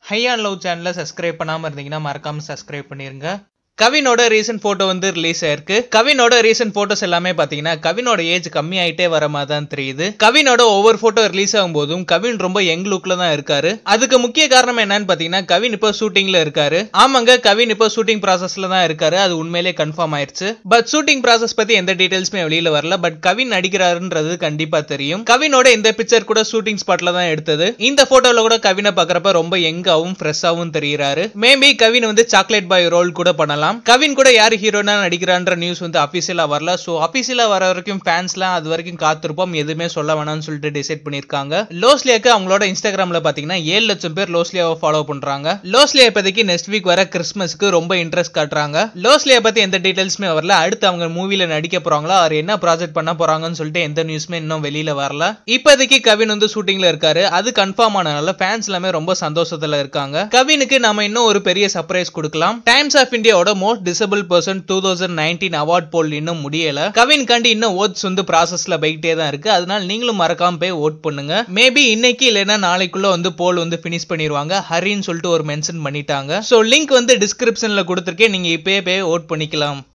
ஹையான் love சேனலை subscribe பண்ணாமல் இருந்தீங்கன்னா மறக்காம சப்ஸ்கிரைப் பண்ணிருங்க கவினோட ரீசன்ட் போட்டோ வந்து ரிலீஸ் ஆயிருக்கு கவினோட ரீசன்ட் போட்டோஸ் எல்லாமே பாத்தீங்கன்னா கவினோட ஏஜ் கம்மி ஆயிட்டே வர மாதிரி தான் தெரியுது கவினோட ஒவ்வொரு போட்டோ ரிலீஸ் ஆகும் போதும் கவின் ரொம்ப யங் லுக்ல தான் இருக்காரு அதுக்கு முக்கிய காரணம் என்னன்னு பாத்தீங்கன்னா கவின் இப்போ ஷூட்டிங்ல இருக்காரு ஆமாங்க கவின் இப்போ ஷூட்டிங் ப்ராசஸ்ல தான் இருக்காரு அது உண்மையிலே கன்ஃபார்ம் ஆயிருச்சு பட் ஷூட்டிங் ப்ராசஸ் பத்தி எந்த டீடைல்ஸுமே வெளியில வரல பட் கவின் நடிக்கிறாருன்றது கண்டிப்பா தெரியும் கவினோட இந்த பிக்சர் கூட ஷூட்டிங் ஸ்பாட்ல தான் எடுத்தது இந்த போட்டோல கூட கவினை பாக்குறப்ப ரொம்ப யங்காவும் ஃப்ரெஷ்ஷாவும் தெரியுறாரு மேபி கவின் வந்து சாக்லேட் பாய் ரோல் கூட பண்ணலாம் கவின் கூட யார் ஹீரோனா நடிக்கிறான்ற நியூஸ் வந்து அபிஷியலா வரல சோ அபிஷியலா வர வரைக்கும் ஃபேன்ஸ்லாம் அது வரைக்கும் காத்திருப்போம் எதுவுமே சொல்ல வேணாம்னு சொல்லிட்டு டிசைட் பண்ணிருக்காங்க லோஸ்லியாக்கு அவங்களோட இன்ஸ்டாகிராம்ல பாத்தீங்கன்னா ஏழு லட்சம் பேர் லோஸ்லியாவை ஃபாலோ பண்றாங்க லோஸ்லியா இப்போதைக்கு நெக்ஸ்ட் வீக் வர கிறிஸ்மஸ்க்கு ரொம்ப இன்ட்ரெஸ்ட் காட்டுறாங்க லோஸ்லியா பத்தி எந்த டீடைல்ஸுமே வரல அடுத்து அவங்க மூவில நடிக்க போறாங்களா அவர் என்ன ப்ராஜெக்ட் பண்ண போறாங்கன்னு சொல்லிட்டு எந்த நியூஸுமே இன்னும் வெளியில வரல இப்போதைக்கு கவின் வந்து ஷூட்டிங்ல இருக்காரு அது கன்ஃபார்ம் ஆனனால ஃபேன்ஸ் எல்லாமே ரொம்ப சந்தோஷத்துல இருக்காங்க கவினுக்கு நம்ம இன்னும் ஒரு பெரிய சர்ப்ரைஸ் கொடுக்கலாம் டைம்ஸ் ஆஃப் இந்தியாவோட most disable person two thousand nineteen award போல் இன்னும் முடியல கவின் காண்டி இன்னும் ஓட்ஸ் வந்து ப்ராசஸ்ல போயிட்டே தான் இருக்கு அதனால நீங்களும் மறக்காம போய் ஓட் பண்ணுங்க மேபி இன்னைக்கு இல்லைன்னா நாளைக்குள்ள வந்து போல் வந்து பினிஷ் பண்ணிடுவாங்க ஹரின்னு சொல்லிட்டு ஒரு மென்ஷன் பண்ணிட்டாங்க ஸோ லிங்க் வந்து டிஸ்கிரிப்ஷன்ல கொடுத்துருக்கேன் நீங்க இப்பயே போய் ஓட் பண்ணிக்கலாம்